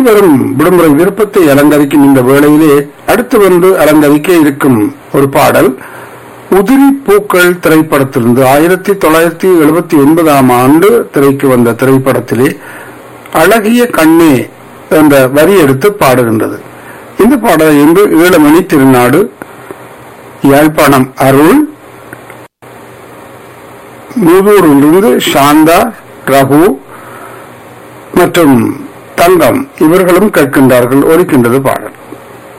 வரும் விடுமுறை விருப்பத்தை அலங்கரிக்கும் இந்த வேளையிலே அடுத்து வந்து அலங்கரிக்க இருக்கும் ஒரு பாடல் உதிரி பூக்கள் திரைப்படத்திலிருந்து ஆயிரத்தி தொள்ளாயிரத்தி எழுபத்தி ஒன்பதாம் ஆண்டு திரைக்கு வந்த திரைப்படத்திலே அழகிய கண்ணே என்ற வரி எடுத்து பாடுகின்றது இந்த பாடலை இன்று ஈழமணி திருநாடு யாழ்ப்பாணம் அருள் மூதூரிலிருந்து சாந்தா ரகு மற்றும் தங்கம் இவர்களும் கேட்கின்றார்கள் ஒலிக்கின்றது பாடல்